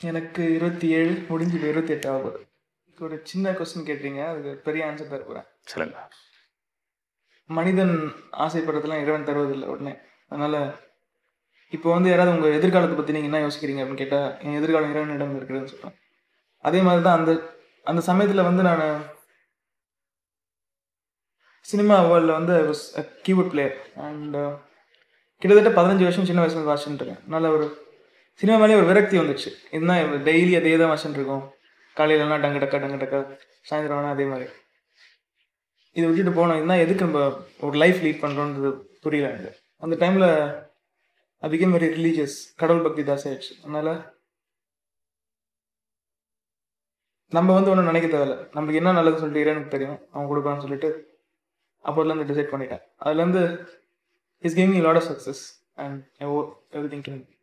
எனக்கு இருபத்தி ஏழு முடிஞ்சு இப்போ இருபத்தி எட்டு ஆகுது ஒரு சின்ன கொஸ்டின் கேட்டீங்க அதுக்கு பெரிய ஆன்சர் தர போகிறேன் சொல்லுங்க மனிதன் ஆசைப்படுறதுலாம் இறைவன் தருவதில்லை உடனே அதனால் இப்போ வந்து யாராவது உங்கள் எதிர்காலத்தை பற்றி நீங்கள் என்ன யோசிக்கிறீங்க அப்படின்னு கேட்டால் என் எதிர்காலம் இறைவனிடம் இருக்கிறதுன்னு சொல்கிறேன் அதே மாதிரி தான் அந்த அந்த சமயத்தில் வந்து நான் சினிமா வேர்ல்டில் வந்து கீபோர்ட் பிளேயர் அண்ட் கிட்டத்தட்ட பதினஞ்சு வருஷம் சின்ன வயசுல வாசிச்சுட்டு இருக்கேன் அதனால ஒரு சினிமா மேலே ஒரு விரக்தி வந்துச்சு இதுதான் டெய்லி அதே தான் வாசிச்சுட்டு இருக்கோம் காலையிலலாம் டங்கு டக்கா டங்கு டக்கா சாயந்தரம் ஆனால் அதே மாதிரி இதை விட்டுட்டு போனோம் இதுதான் எதுக்கு நம்ம ஒரு லைஃப் லீட் பண்ணுறோன்றது புரியல எனக்கு அந்த டைமில் ஐ பிகேம் வெரி ரிலீஜியஸ் கடவுள் பக்தி தாசி ஆயிடுச்சு அதனால நம்ம வந்து ஒன்றும் நினைக்க தேவையில்ல நம்மளுக்கு என்ன நல்லது சொல்லிட்டு இறைவனுக்கு தெரியும் அவன் கொடுப்பான்னு சொல்லிட்டு அப்போதுலேருந்து டிசைட் பண்ணிட்டேன் அதுலேருந்து is giving lot of success and everything can